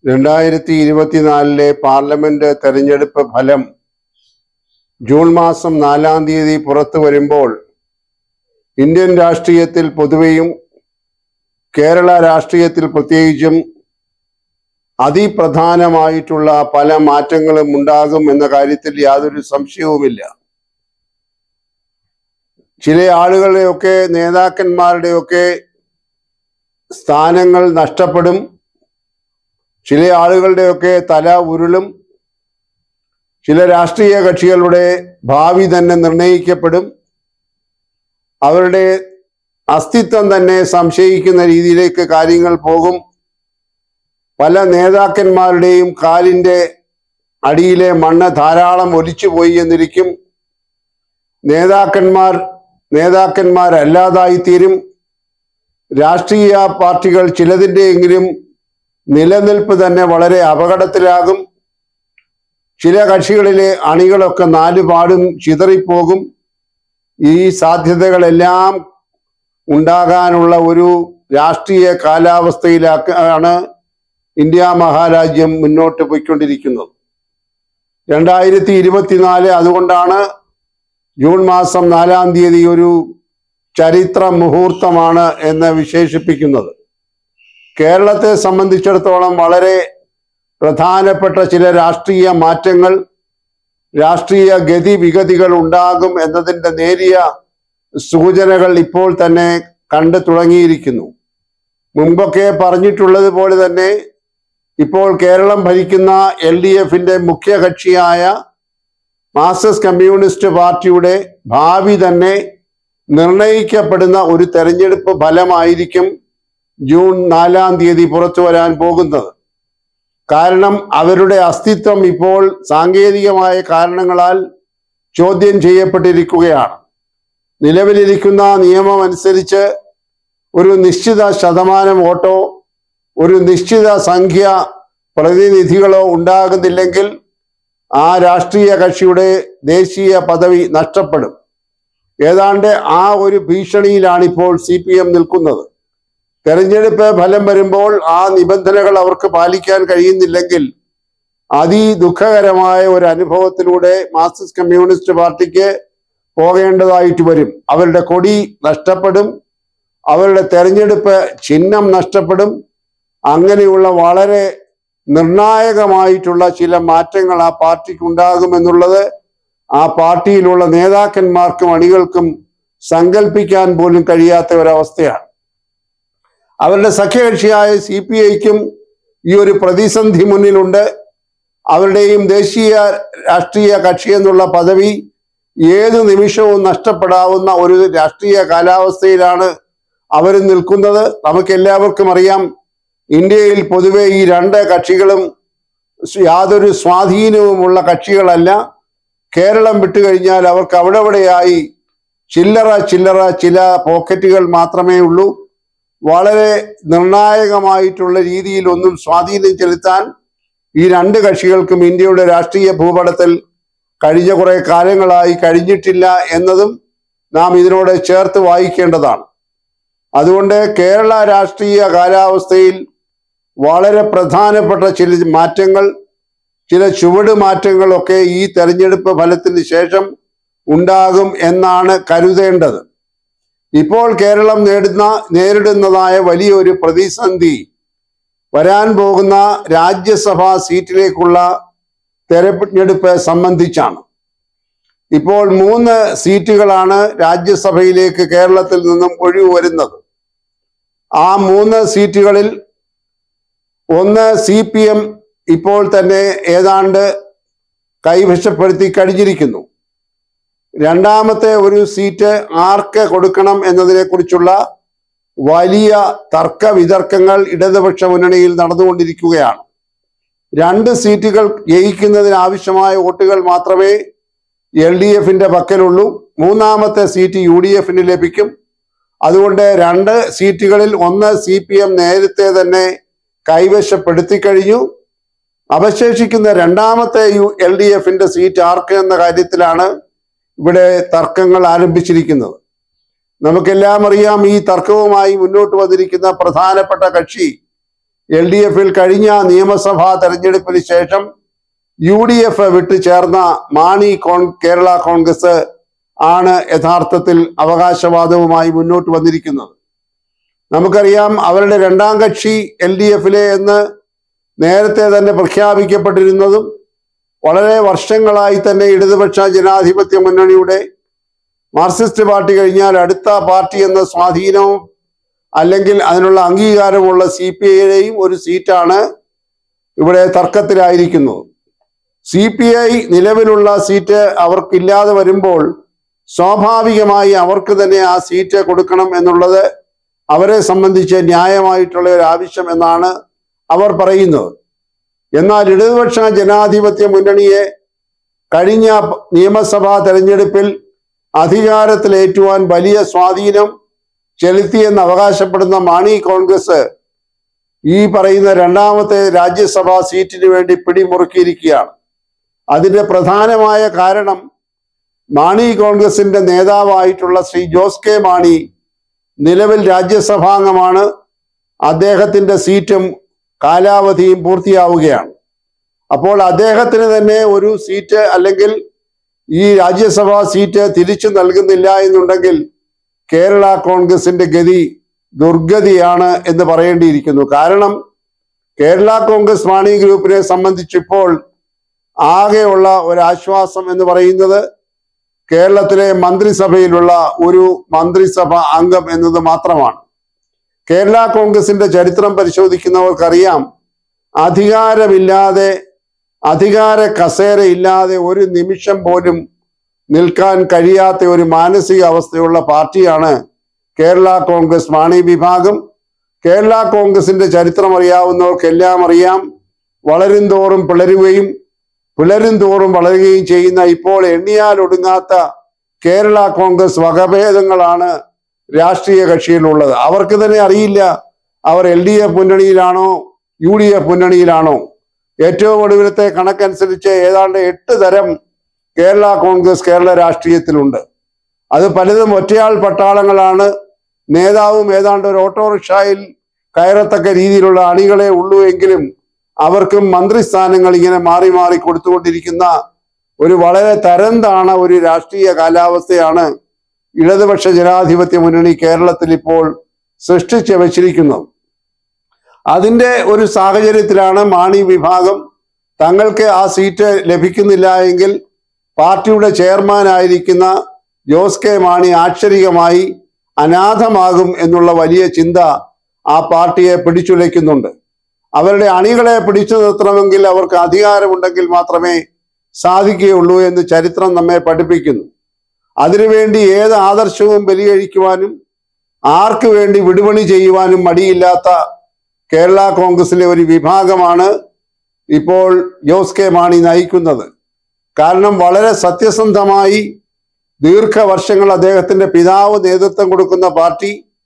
രണ്ടായിരത്തി ഇരുപത്തിനാലിലെ പാർലമെന്റ് തെരഞ്ഞെടുപ്പ് ഫലം ജൂൺ മാസം നാലാം തീയതി പുറത്തു വരുമ്പോൾ ഇന്ത്യൻ രാഷ്ട്രീയത്തിൽ പൊതുവെയും കേരള രാഷ്ട്രീയത്തിൽ പ്രത്യേകിച്ചും അതിപ്രധാനമായിട്ടുള്ള പല മാറ്റങ്ങളും ഉണ്ടാകും എന്ന കാര്യത്തിൽ യാതൊരു സംശയവുമില്ല ചില ആളുകളുടെയൊക്കെ നേതാക്കന്മാരുടെയൊക്കെ സ്ഥാനങ്ങൾ നഷ്ടപ്പെടും ചില ആളുകളുടെയൊക്കെ തല ഉരുളും ചില രാഷ്ട്രീയ കക്ഷികളുടെ ഭാവി തന്നെ നിർണയിക്കപ്പെടും അവരുടെ അസ്തിത്വം തന്നെ സംശയിക്കുന്ന രീതിയിലേക്ക് കാര്യങ്ങൾ പോകും പല നേതാക്കന്മാരുടെയും കാലിന്റെ അടിയിലെ മണ്ണ് ധാരാളം ഒലിച്ചുപോയി എന്നിരിക്കും നേതാക്കന്മാർ നേതാക്കന്മാരല്ലാതായി തീരും രാഷ്ട്രീയ പാർട്ടികൾ ചിലതിൻ്റെയെങ്കിലും നിലനിൽപ്പ് തന്നെ വളരെ അപകടത്തിലാകും ചില കക്ഷികളിലെ അണികളൊക്കെ നാലുപാടും ചിതറിപ്പോകും ഈ സാധ്യതകളെല്ലാം ഉണ്ടാകാനുള്ള ഒരു രാഷ്ട്രീയ കാലാവസ്ഥയിലാണ് ഇന്ത്യ മഹാരാജ്യം മുന്നോട്ട് പോയിക്കൊണ്ടിരിക്കുന്നത് രണ്ടായിരത്തി ഇരുപത്തിനാല് അതുകൊണ്ടാണ് ജൂൺ മാസം നാലാം തീയതി ഒരു ചരിത്ര മുഹൂർത്തമാണ് എന്ന് വിശേഷിപ്പിക്കുന്നത് കേരളത്തെ സംബന്ധിച്ചിടത്തോളം വളരെ പ്രധാനപ്പെട്ട ചില രാഷ്ട്രീയ മാറ്റങ്ങൾ രാഷ്ട്രീയ ഗതിവിഗതികൾ ഉണ്ടാകും എന്നതിൻ്റെ നേരിയ സൂചനകൾ ഇപ്പോൾ തന്നെ കണ്ടു തുടങ്ങിയിരിക്കുന്നു മുമ്പൊക്കെ പറഞ്ഞിട്ടുള്ളത് പോലെ തന്നെ ഇപ്പോൾ കേരളം ഭരിക്കുന്ന എൽ ഡി എഫിന്റെ മുഖ്യ കക്ഷിയായ മാർക്സിസ്റ്റ് കമ്മ്യൂണിസ്റ്റ് പാർട്ടിയുടെ ഭാവി തന്നെ നിർണയിക്കപ്പെടുന്ന ഒരു തെരഞ്ഞെടുപ്പ് ഫലമായിരിക്കും ജൂൺ നാലാം തീയതി പുറത്തു വരാൻ പോകുന്നത് കാരണം അവരുടെ അസ്തിത്വം ഇപ്പോൾ സാങ്കേതികമായ കാരണങ്ങളാൽ ചോദ്യം ചെയ്യപ്പെട്ടിരിക്കുകയാണ് നിലവിലിരിക്കുന്ന നിയമം അനുസരിച്ച് ഒരു നിശ്ചിത ശതമാനം വോട്ടോ ഒരു നിശ്ചിത സംഖ്യ പ്രതിനിധികളോ ഉണ്ടാകുന്നില്ലെങ്കിൽ ആ രാഷ്ട്രീയ കക്ഷിയുടെ ദേശീയ പദവി നഷ്ടപ്പെടും ഏതാണ്ട് ആ ഒരു ഭീഷണിയിലാണ് ഇപ്പോൾ സി പി എം നിൽക്കുന്നത് തെരഞ്ഞെടുപ്പ് ഫലം വരുമ്പോൾ ആ നിബന്ധനകൾ അവർക്ക് പാലിക്കാൻ കഴിയുന്നില്ലെങ്കിൽ അതിദുഃഖകരമായ ഒരു അനുഭവത്തിലൂടെ മാർക്സിസ്റ്റ് കമ്മ്യൂണിസ്റ്റ് പാർട്ടിക്ക് പോകേണ്ടതായിട്ട് വരും അവരുടെ കൊടി നഷ്ടപ്പെടും അവരുടെ തെരഞ്ഞെടുപ്പ് ചിഹ്നം നഷ്ടപ്പെടും അങ്ങനെയുള്ള വളരെ നിർണായകമായിട്ടുള്ള ചില മാറ്റങ്ങൾ ആ പാർട്ടിക്ക് ഉണ്ടാകുമെന്നുള്ളത് ആ പാർട്ടിയിലുള്ള നേതാക്കന്മാർക്കും അണികൾക്കും സങ്കല്പിക്കാൻ പോലും കഴിയാത്ത ഒരവസ്ഥയാണ് അവരുടെ സഖ്യകക്ഷിയായ സി പി ഐക്കും ഈ ഒരു പ്രതിസന്ധി മുന്നിലുണ്ട് അവരുടെയും ദേശീയ രാഷ്ട്രീയ കക്ഷി എന്നുള്ള പദവി ഏത് നിമിഷവും നഷ്ടപ്പെടാവുന്ന ഒരു രാഷ്ട്രീയ കാലാവസ്ഥയിലാണ് അവർ നിൽക്കുന്നത് നമുക്ക് എല്ലാവർക്കും അറിയാം ഇന്ത്യയിൽ പൊതുവെ ഈ രണ്ട് കക്ഷികളും യാതൊരു സ്വാധീനവുമുള്ള കക്ഷികളല്ല കേരളം വിട്ടുകഴിഞ്ഞാൽ അവർക്ക് അവിടെ അവിടെയായി ചില്ലറ ചില്ലറ ചില പോക്കറ്റുകൾ മാത്രമേ ഉള്ളൂ വളരെ നിർണായകമായിട്ടുള്ള രീതിയിൽ ഒന്നും സ്വാധീനം ചെലുത്താൻ ഈ രണ്ട് കക്ഷികൾക്കും ഇന്ത്യയുടെ രാഷ്ട്രീയ ഭൂപടത്തിൽ കഴിഞ്ഞ കുറെ കാലങ്ങളായി കഴിഞ്ഞിട്ടില്ല എന്നതും നാം ഇതിനോട് ചേർത്ത് വായിക്കേണ്ടതാണ് അതുകൊണ്ട് കേരള രാഷ്ട്രീയ കാലാവസ്ഥയിൽ വളരെ പ്രധാനപ്പെട്ട ചില മാറ്റങ്ങൾ ചില ചുവട് മാറ്റങ്ങളൊക്കെ ഈ തെരഞ്ഞെടുപ്പ് ഫലത്തിന് ശേഷം ഉണ്ടാകും എന്നാണ് കരുതേണ്ടത് ഇപ്പോൾ കേരളം നേടുന്ന നേരിടുന്നതായ വലിയൊരു പ്രതിസന്ധി വരാൻ പോകുന്ന രാജ്യസഭാ സീറ്റിലേക്കുള്ള തെരഞ്ഞെടുപ്പ് സംബന്ധിച്ചാണ് ഇപ്പോൾ മൂന്ന് സീറ്റുകളാണ് രാജ്യസഭയിലേക്ക് കേരളത്തിൽ നിന്നും ഒഴിവ് വരുന്നത് ആ മൂന്ന് സീറ്റുകളിൽ ഒന്ന് സി പി എം ഇപ്പോൾ തന്നെ ഏതാണ്ട് കൈവശപ്പെടുത്തി കഴിഞ്ഞിരിക്കുന്നു രണ്ടാമത്തെ ഒരു സീറ്റ് ആർക്ക് കൊടുക്കണം എന്നതിനെക്കുറിച്ചുള്ള വലിയ തർക്ക വിതർക്കങ്ങൾ ഇടതുപക്ഷ മുന്നണിയിൽ നടന്നുകൊണ്ടിരിക്കുകയാണ് രണ്ട് സീറ്റുകൾ ജയിക്കുന്നതിന് ആവശ്യമായ വോട്ടുകൾ മാത്രമേ എൽ ഡി എഫിന്റെ പക്കലുള്ളൂ മൂന്നാമത്തെ സീറ്റ് യു ഡി എഫിന് ലഭിക്കും അതുകൊണ്ട് രണ്ട് സീറ്റുകളിൽ ഒന്ന് സി പി എം നേരത്തെ തന്നെ കൈവശപ്പെടുത്തി കഴിഞ്ഞു അവശേഷിക്കുന്ന രണ്ടാമത്തെ യു എൽ ഡി എഫിന്റെ സീറ്റ് ആർക്ക് എന്ന കാര്യത്തിലാണ് ഇവിടെ തർക്കങ്ങൾ ആരംഭിച്ചിരിക്കുന്നത് നമുക്കെല്ലാം അറിയാം ഈ തർക്കവുമായി മുന്നോട്ട് വന്നിരിക്കുന്ന പ്രധാനപ്പെട്ട കക്ഷി എൽ ഡി എഫിൽ കഴിഞ്ഞ നിയമസഭാ തെരഞ്ഞെടുപ്പിന് ശേഷം യു ഡി എഫ് വിട്ടു ചേർന്ന മാണി കോൺ കേരള കോൺഗ്രസ് ആണ് യഥാർത്ഥത്തിൽ അവകാശവാദവുമായി മുന്നോട്ട് വന്നിരിക്കുന്നത് നമുക്കറിയാം അവരുടെ രണ്ടാം കക്ഷി എൽ ഡി എഫിലെ എന്ന് നേരത്തെ തന്നെ പ്രഖ്യാപിക്കപ്പെട്ടിരുന്നതും വളരെ വർഷങ്ങളായി തന്നെ ഇടതുപക്ഷ ജനാധിപത്യ മുന്നണിയുടെ മാർക്സിസ്റ്റ് പാർട്ടി കഴിഞ്ഞാൽ അടുത്ത പാർട്ടി എന്ന സ്വാധീനവും അല്ലെങ്കിൽ അതിനുള്ള അംഗീകാരമുള്ള സി പി ഐയുടെയും ഒരു സീറ്റാണ് ഇവിടെ തർക്കത്തിലായിരിക്കുന്നത് സി പി ഐ നിലവിലുള്ള സീറ്റ് അവർക്കില്ലാതെ വരുമ്പോൾ സ്വാഭാവികമായി അവർക്ക് തന്നെ ആ സീറ്റ് കൊടുക്കണം എന്നുള്ളത് അവരെ സംബന്ധിച്ച് ന്യായമായിട്ടുള്ള ഒരു ആവശ്യം എന്നാണ് അവർ പറയുന്നത് എന്നാൽ ഇടതുപക്ഷ ജനാധിപത്യ മുന്നണിയെ കഴിഞ്ഞ നിയമസഭാ തെരഞ്ഞെടുപ്പിൽ അധികാരത്തിലേറ്റുവാൻ വലിയ സ്വാധീനം ചെലുത്തിയെന്ന് അവകാശപ്പെടുന്ന മാണി കോൺഗ്രസ് ഈ പറയുന്ന രണ്ടാമത്തെ രാജ്യസഭാ സീറ്റിന് വേണ്ടി പിടിമുറുക്കിയിരിക്കുകയാണ് അതിന്റെ പ്രധാനമായ കാരണം മാണി കോൺഗ്രസിന്റെ നേതാവായിട്ടുള്ള ശ്രീ ജോസ് കെ മാണി നിലവിൽ രാജ്യസഭാംഗമാണ് അദ്ദേഹത്തിന്റെ സീറ്റും കാലാവധിയും പൂർത്തിയാവുകയാണ് അപ്പോൾ അദ്ദേഹത്തിന് തന്നെ ഒരു സീറ്റ് അല്ലെങ്കിൽ ഈ രാജ്യസഭാ സീറ്റ് തിരിച്ചു നൽകുന്നില്ല എന്നുണ്ടെങ്കിൽ കേരള കോൺഗ്രസിന്റെ ഗതി ദുർഗതിയാണ് എന്ന് പറയേണ്ടിയിരിക്കുന്നു കാരണം കേരള കോൺഗ്രസ് മാണി ഗ്രൂപ്പിനെ സംബന്ധിച്ചിപ്പോൾ ആകെയുള്ള ഒരു ആശ്വാസം എന്ന് പറയുന്നത് കേരളത്തിലെ മന്ത്രിസഭയിലുള്ള ഒരു മന്ത്രിസഭ അംഗം എന്നത് മാത്രമാണ് കേരള കോൺഗ്രസിന്റെ ചരിത്രം പരിശോധിക്കുന്നവർക്കറിയാം അധികാരമില്ലാതെ അധികാര കസേരയില്ലാതെ ഒരു നിമിഷം പോലും നിൽക്കാൻ കഴിയാത്ത ഒരു മാനസിക അവസ്ഥയുള്ള പാർട്ടിയാണ് കേരള കോൺഗ്രസ് മാണി വിഭാഗം കേരള കോൺഗ്രസിന്റെ ചരിത്രം അറിയാവുന്നവർക്കെല്ലാം അറിയാം വളരും തോറും പിളരുകയും പിളരും തോറും വളരുകയും ചെയ്യുന്ന ഇപ്പോൾ എണ്ണിയാൽ ഒടുങ്ങാത്ത കേരള കോൺഗ്രസ് വകഭേദങ്ങളാണ് രാഷ്ട്രീയ കക്ഷിയിലുള്ളത് അവർക്ക് തന്നെ അറിയില്ല അവർ എൽ ഡി എഫ് മുന്നണിയിലാണോ യു ഡി എഫ് മുന്നണിയിലാണോ ഏറ്റവും ഒടുവിലത്തെ കണക്കനുസരിച്ച് ഏതാണ്ട് എട്ട് തരം കേരള കോൺഗ്രസ് കേരള രാഷ്ട്രീയത്തിലുണ്ട് അത് പലതും ഒറ്റയാൾ പട്ടാളങ്ങളാണ് നേതാവും ഏതാണ്ട് ഒരു ഓട്ടോറിക്ഷയിൽ കയറത്തക്ക രീതിയിലുള്ള അണികളെ ഉള്ളൂ എങ്കിലും അവർക്കും മന്ത്രിസ്ഥാനങ്ങൾ ഇങ്ങനെ മാറി മാറി കൊടുത്തുകൊണ്ടിരിക്കുന്ന ഒരു വളരെ തരം താണ ഒരു രാഷ്ട്രീയ കാലാവസ്ഥയാണ് ഇടതുപക്ഷ ജനാധിപത്യ മുന്നണി കേരളത്തിൽ ഇപ്പോൾ സൃഷ്ടിച്ച് വച്ചിരിക്കുന്നത് അതിന്റെ ഒരു സാഹചര്യത്തിലാണ് മാണി വിഭാഗം തങ്ങൾക്ക് ആ സീറ്റ് ലഭിക്കുന്നില്ല എങ്കിൽ പാർട്ടിയുടെ ചെയർമാനായിരിക്കുന്ന ജോസ് കെ മാണി ആക്ഷരികമായി അനാഥമാകും എന്നുള്ള വലിയ ചിന്ത ആ പാർട്ടിയെ പിടിച്ചുലയ്ക്കുന്നുണ്ട് അവരുടെ അണികളെ പിടിച്ചു നിർത്തണമെങ്കിൽ അവർക്ക് അധികാരമുണ്ടെങ്കിൽ മാത്രമേ സാധിക്കുകയുള്ളൂ എന്ന് ചരിത്രം നമ്മെ പഠിപ്പിക്കുന്നു അതിനുവേണ്ടി ഏത് ആദർശവും ബലികഴിക്കുവാനും ആർക്ക് വേണ്ടി വിടുപണി ചെയ്യുവാനും മടിയില്ലാത്ത കേരള കോൺഗ്രസിലെ ഒരു വിഭാഗമാണ് ഇപ്പോൾ ജോസ് കെ മാണി നയിക്കുന്നത് കാരണം വളരെ സത്യസന്ധമായി ദീർഘവർഷങ്ങൾ അദ്ദേഹത്തിന്റെ പിതാവ് നേതൃത്വം കൊടുക്കുന്ന പാർട്ടി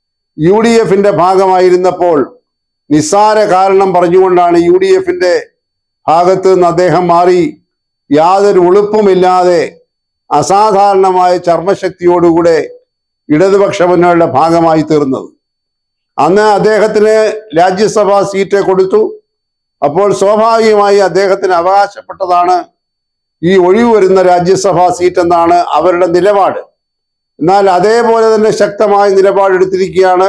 യു ഡി എഫിന്റെ ഭാഗമായിരുന്നപ്പോൾ നിസ്സാര കാരണം പറഞ്ഞുകൊണ്ടാണ് യു ഡി എഫിന്റെ ഭാഗത്ത് നിന്ന് അദ്ദേഹം മാറി യാതൊരു ഉളുപ്പുമില്ലാതെ അസാധാരണമായ ചർമ്മശക്തിയോടുകൂടെ ഇടതുപക്ഷ മുന്നണിയുടെ ഭാഗമായി തീർന്നത് അന്ന് അദ്ദേഹത്തിന് രാജ്യസഭാ സീറ്റ് കൊടുത്തു അപ്പോൾ സ്വാഭാവികമായി അദ്ദേഹത്തിന് അവകാശപ്പെട്ടതാണ് ഈ ഒഴിവ് വരുന്ന രാജ്യസഭാ സീറ്റ് എന്നാണ് അവരുടെ നിലപാട് എന്നാൽ അതേപോലെ തന്നെ ശക്തമായ നിലപാടെടുത്തിരിക്കുകയാണ്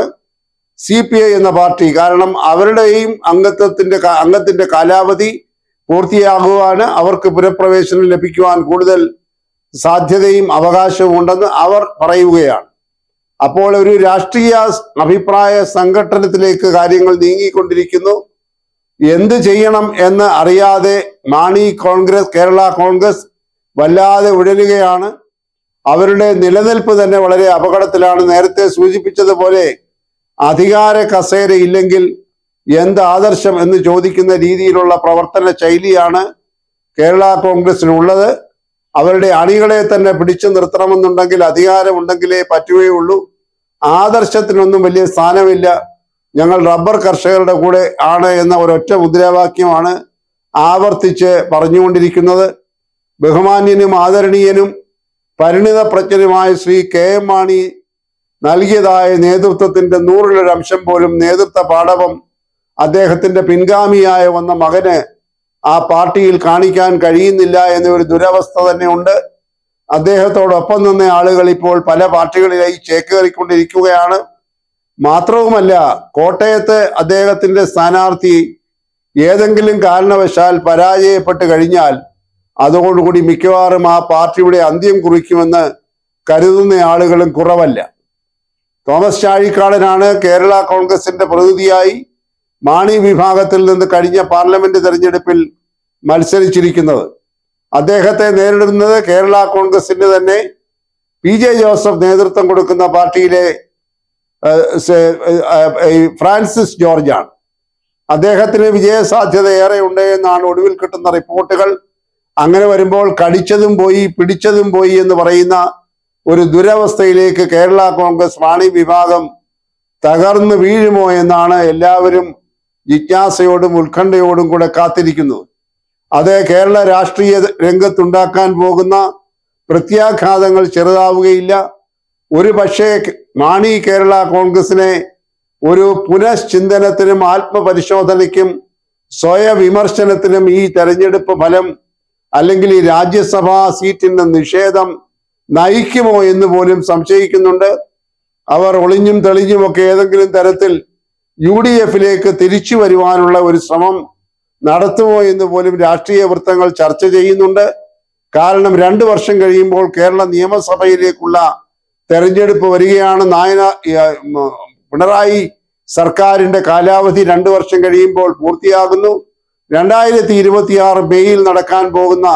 സി പി ഐ എന്ന പാർട്ടി കാരണം അവരുടെയും അംഗത്വത്തിന്റെ കാ- അംഗത്തിന്റെ കാലാവധി പൂർത്തിയാകുവാന് അവർക്ക് പുനഃപ്രവേശനം ലഭിക്കുവാൻ കൂടുതൽ സാധ്യതയും അവകാശവും ഉണ്ടെന്ന് അവർ പറയുകയാണ് അപ്പോൾ ഒരു രാഷ്ട്രീയ അഭിപ്രായ സംഘട്ടനത്തിലേക്ക് കാര്യങ്ങൾ നീങ്ങിക്കൊണ്ടിരിക്കുന്നു എന്ത് ചെയ്യണം എന്ന് അറിയാതെ മാണി കോൺഗ്രസ് കേരള കോൺഗ്രസ് വല്ലാതെ ഉഴലുകയാണ് അവരുടെ നിലനിൽപ്പ് തന്നെ വളരെ അപകടത്തിലാണ് നേരത്തെ സൂചിപ്പിച്ചതുപോലെ അധികാര കസേര ഇല്ലെങ്കിൽ എന്ത് ആദർശം എന്ന് ചോദിക്കുന്ന രീതിയിലുള്ള പ്രവർത്തന ശൈലിയാണ് കേരള കോൺഗ്രസിനുള്ളത് അവരുടെ അണികളെ തന്നെ പിടിച്ചു നിർത്തണമെന്നുണ്ടെങ്കിൽ അധികാരമുണ്ടെങ്കിലേ പറ്റുകയുള്ളൂ ആദർശത്തിനൊന്നും വലിയ സ്ഥാനമില്ല ഞങ്ങൾ റബ്ബർ കർഷകരുടെ കൂടെ ആണ് എന്ന ഒരൊറ്റ മുദ്രാവാക്യമാണ് ആവർത്തിച്ച് പറഞ്ഞുകൊണ്ടിരിക്കുന്നത് ബഹുമാന്യനും ആദരണീയനും പരിണിത പ്രജ്ഞനുമായ ശ്രീ കെ എം മാണി നൽകിയതായ നേതൃത്വത്തിന്റെ നൂറിലൊരു അംശം പോലും നേതൃത്വ പാഠവം അദ്ദേഹത്തിന്റെ പിൻഗാമിയായ വന്ന മകന് ആ പാർട്ടിയിൽ കാണിക്കാൻ കഴിയുന്നില്ല എന്ന ഒരു ദുരവസ്ഥ തന്നെ ഉണ്ട് അദ്ദേഹത്തോടൊപ്പം നിന്ന ആളുകൾ ഇപ്പോൾ പല പാർട്ടികളിലായി ചേക്കേറിക്കൊണ്ടിരിക്കുകയാണ് മാത്രവുമല്ല കോട്ടയത്ത് അദ്ദേഹത്തിന്റെ സ്ഥാനാർത്ഥി ഏതെങ്കിലും കാരണവശാൽ പരാജയപ്പെട്ട് കഴിഞ്ഞാൽ അതോടുകൂടി മിക്കവാറും ആ പാർട്ടിയുടെ അന്ത്യം കുറിക്കുമെന്ന് കരുതുന്ന ആളുകളും കുറവല്ല തോമസ് ചാഴിക്കാടനാണ് കേരള കോൺഗ്രസിന്റെ പ്രതിനിധിയായി മാണി വിഭാഗത്തിൽ നിന്ന് കഴിഞ്ഞ പാർലമെന്റ് തെരഞ്ഞെടുപ്പിൽ മത്സരിച്ചിരിക്കുന്നത് അദ്ദേഹത്തെ നേരിടുന്നത് കേരള കോൺഗ്രസിന്റെ തന്നെ പി ജെ ജോസഫ് നേതൃത്വം കൊടുക്കുന്ന പാർട്ടിയിലെ ഏഹ്, സെ- ഏഹ്, ഏഹ്, ഫ്രാൻസിസ് ജോർജാണ് അദ്ദേഹത്തിന് വിജയസാധ്യത ഏറെ ഉണ്ട് എന്നാണ് ഒടുവിൽ കിട്ടുന്ന റിപ്പോർട്ടുകൾ അങ്ങനെ വരുമ്പോൾ കടിച്ചതും പോയി പിടിച്ചതും പോയി എന്ന് പറയുന്ന ഒരു ദുരവസ്ഥയിലേക്ക് കേരള കോൺഗ്രസ് മാണി വിഭാഗം തകർന്നു വീഴുമോ എന്നാണ് എല്ലാവരും ജിജ്ഞാസയോടും ഉത്കണ്ഠയോടും കൂടെ കാത്തിരിക്കുന്നത് അത് കേരള രാഷ്ട്രീയ രംഗത്തുണ്ടാക്കാൻ പോകുന്ന പ്രത്യാഘാതങ്ങൾ ചെറുതാവുകയില്ല ഒരു പക്ഷേ മാണി കേരള കോൺഗ്രസിനെ ഒരു പുനഃചിന്തനത്തിനും ആത്മപരിശോധനയ്ക്കും സ്വയവിമർശനത്തിനും ഈ തെരഞ്ഞെടുപ്പ് ഫലം അല്ലെങ്കിൽ ഈ രാജ്യസഭാ സീറ്റിന്റെ നിഷേധം നയിക്കുമോ എന്ന് പോലും സംശയിക്കുന്നുണ്ട് അവർ ഒളിഞ്ഞും തെളിഞ്ഞുമൊക്കെ ഏതെങ്കിലും തരത്തിൽ യു ഡി എഫിലേക്ക് തിരിച്ചു വരുവാനുള്ള ഒരു ശ്രമം നടത്തുമോ എന്ന് പോലും രാഷ്ട്രീയ വൃത്തങ്ങൾ ചർച്ച ചെയ്യുന്നുണ്ട് കാരണം രണ്ടു വർഷം കഴിയുമ്പോൾ കേരള നിയമസഭയിലേക്കുള്ള തെരഞ്ഞെടുപ്പ് വരികയാണ് നായന ഏർ, ഉം, പിണറായി സർക്കാരിന്റെ കാലാവധി രണ്ടു വർഷം കഴിയുമ്പോൾ പൂർത്തിയാകുന്നു രണ്ടായിരത്തി ഇരുപത്തിയാറ് മെയ്യിൽ നടക്കാൻ പോകുന്ന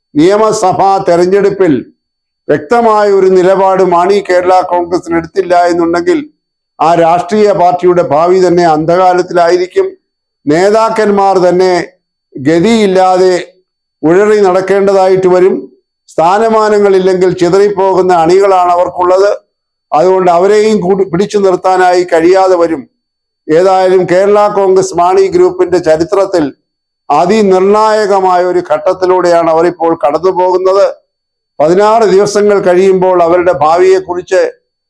നിയമസഭാ തെരഞ്ഞെടുപ്പിൽ വ്യക്തമായ ഒരു നിലപാട് മാണി കേരള കോൺഗ്രസിന് എടുത്തില്ല എന്നുണ്ടെങ്കിൽ ആ രാഷ്ട്രീയ പാർട്ടിയുടെ ഭാവി തന്നെ അന്ധകാലത്തിലായിരിക്കും നേതാക്കന്മാർ തന്നെ ഗതിയില്ലാതെ ഉഴറി നടക്കേണ്ടതായിട്ട് വരും സ്ഥാനമാനങ്ങളില്ലെങ്കിൽ ചിതറിപ്പോകുന്ന അണികളാണ് അവർക്കുള്ളത് അതുകൊണ്ട് അവരെയും കൂടി പിടിച്ചു നിർത്താനായി കഴിയാതെ വരും ഏതായാലും കേരള കോൺഗ്രസ് മാണി ഗ്രൂപ്പിന്റെ ചരിത്രത്തിൽ അതിനിർണായകമായ ഒരു ഘട്ടത്തിലൂടെയാണ് അവരിപ്പോൾ കടന്നു പോകുന്നത് പതിനാറ് ദിവസങ്ങൾ കഴിയുമ്പോൾ അവരുടെ ഭാവിയെക്കുറിച്ച്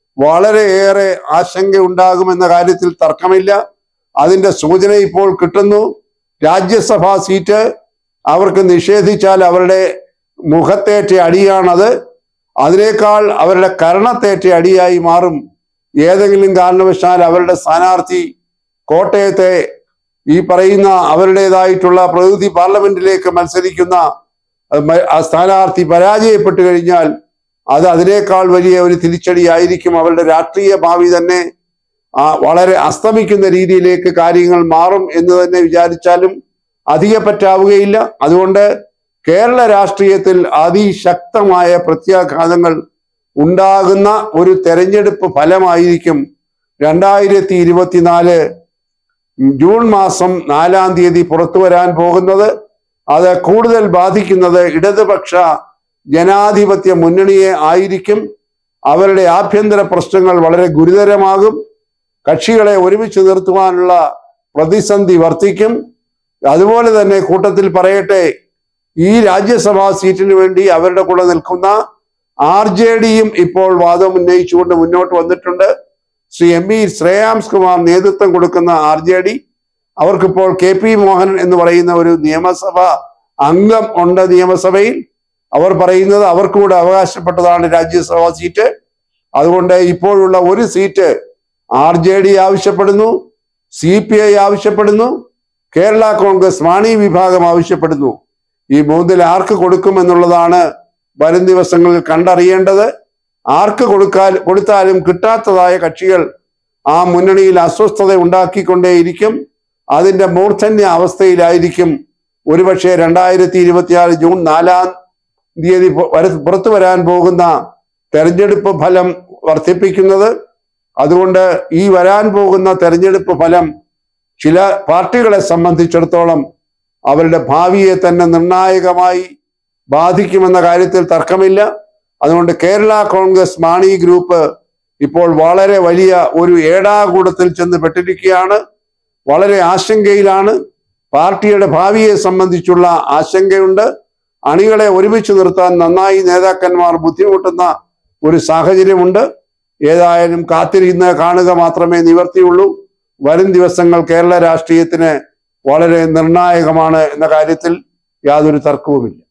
വളരെയേറെ ആശങ്ക ഉണ്ടാകുമെന്ന കാര്യത്തിൽ തർക്കമില്ല അതിന്റെ സൂചന ഇപ്പോൾ കിട്ടുന്നു രാജ്യസഭാ സീറ്റ് അവർക്ക് നിഷേധിച്ചാൽ അവരുടെ മുഖത്തേറ്റ അടിയാണത് അതിനേക്കാൾ അവരുടെ കരണത്തേറ്റ അടിയായി മാറും ഏതെങ്കിലും കാരണവശാൽ അവരുടെ സ്ഥാനാർത്ഥി കോട്ടയത്തെ ഈ പറയുന്ന അവരുടേതായിട്ടുള്ള പ്രതിനിധി പാർലമെന്റിലേക്ക് മത്സരിക്കുന്ന അഹ് മ- ആ സ്ഥാനാർത്ഥി പരാജയപ്പെട്ടു കഴിഞ്ഞാൽ അത് അതിനേക്കാൾ വലിയ ഒരു തിരിച്ചടിയായിരിക്കും അവരുടെ രാഷ്ട്രീയ ഭാവി തന്നെ ആ വളരെ അസ്തമിക്കുന്ന രീതിയിലേക്ക് കാര്യങ്ങൾ മാറും എന്ന് തന്നെ വിചാരിച്ചാലും അധിക പറ്റാവുകയില്ല അതുകൊണ്ട് കേരള രാഷ്ട്രീയത്തിൽ അതിശക്തമായ പ്രത്യാഘാതങ്ങൾ ഉണ്ടാകുന്ന ഒരു തെരഞ്ഞെടുപ്പ് ഫലമായിരിക്കും രണ്ടായിരത്തി ഇരുപത്തിനാല് ജൂൺ മാസം നാലാം തീയതി പുറത്തു വരാൻ പോകുന്നത് അത് കൂടുതൽ ബാധിക്കുന്നത് ഇടതുപക്ഷ ജനാധിപത്യ മുന്നണിയെ ആയിരിക്കും അവരുടെ ആഭ്യന്തര പ്രശ്നങ്ങൾ വളരെ ഗുരുതരമാകും കക്ഷികളെ ഒരുമിച്ച് നിർത്തുവാനുള്ള പ്രതിസന്ധി വർദ്ധിക്കും അതുപോലെ തന്നെ കൂട്ടത്തിൽ പറയട്ടെ ഈ രാജ്യസഭാ സീറ്റിന് വേണ്ടി അവരുടെ കൂടെ നിൽക്കുന്ന ആർ ജെ ഡിയും ഇപ്പോൾ വാദം ഉന്നയിച്ചുകൊണ്ട് മുന്നോട്ട് വന്നിട്ടുണ്ട് ശ്രീ എം ഇ ശ്രേയാംസ് കുമാർ നേതൃത്വം കൊടുക്കുന്ന ആർ ജെ ഡി അവർക്കിപ്പോൾ കെ പി മോഹൻ എന്ന് പറയുന്ന ഒരു നിയമസഭ അംഗം ഉണ്ട് നിയമസഭയിൽ അവർ പറയുന്നത് അവർക്കൂടെ അവകാശപ്പെട്ടതാണ് രാജ്യസഭാ സീറ്റ് അതുകൊണ്ട് ഇപ്പോഴുള്ള ഒരു സീറ്റ് ആർ ജെ ഡി ആവശ്യപ്പെടുന്നു സി പി ഐ ആവശ്യപ്പെടുന്നു കേരള കോൺഗ്രസ് മാണി വിഭാഗം ആവശ്യപ്പെടുന്നു ഈ മൂന്നിൽ ആർക്ക് കൊടുക്കുമെന്നുള്ളതാണ് വരും ദിവസങ്ങളിൽ കണ്ടറിയേണ്ടത് ആർക്ക് കൊടുക്കാൻ കൊടുത്താലും കിട്ടാത്തതായ കക്ഷികൾ ആ മുന്നണിയിൽ അസ്വസ്ഥത ഉണ്ടാക്കിക്കൊണ്ടേയിരിക്കും അതിന്റെ മൂർധന്യ അവസ്ഥയിലായിരിക്കും ഒരുപക്ഷെ രണ്ടായിരത്തി ഇരുപത്തിയാറ് ജൂൺ നാലാം തീയതി പു- വര- പുറത്തു വരാൻ പോകുന്ന തെരഞ്ഞെടുപ്പ് ഫലം വർദ്ധിപ്പിക്കുന്നത് അതുകൊണ്ട് ഈ വരാൻ പോകുന്ന തെരഞ്ഞെടുപ്പ് ഫലം ചില പാർട്ടികളെ സംബന്ധിച്ചിടത്തോളം അവരുടെ ഭാവിയെ തന്നെ നിർണായകമായി ബാധിക്കുമെന്ന കാര്യത്തിൽ തർക്കമില്ല അതുകൊണ്ട് കേരള കോൺഗ്രസ് മാണി ഗ്രൂപ്പ് ഇപ്പോൾ വളരെ വലിയ ഒരു ഏടാകൂടത്തിൽ ചെന്ന് പെട്ടിരിക്കുകയാണ് വളരെ ആശങ്കയിലാണ് പാർട്ടിയുടെ ഭാവിയെ സംബന്ധിച്ചുള്ള ആശങ്കയുണ്ട് അണികളെ ഒരുമിച്ച് നിർത്താൻ നന്നായി നേതാക്കന്മാർ ബുദ്ധിമുട്ടുന്ന ഒരു സാഹചര്യമുണ്ട് ഏതായാലും കാത്തിരുന്ന് കാണുക മാത്രമേ നിവർത്തിയുള്ളൂ വരും ദിവസങ്ങൾ കേരള രാഷ്ട്രീയത്തിന് വളരെ നിർണായകമാണ് എന്ന കാര്യത്തിൽ യാതൊരു തർക്കവുമില്ല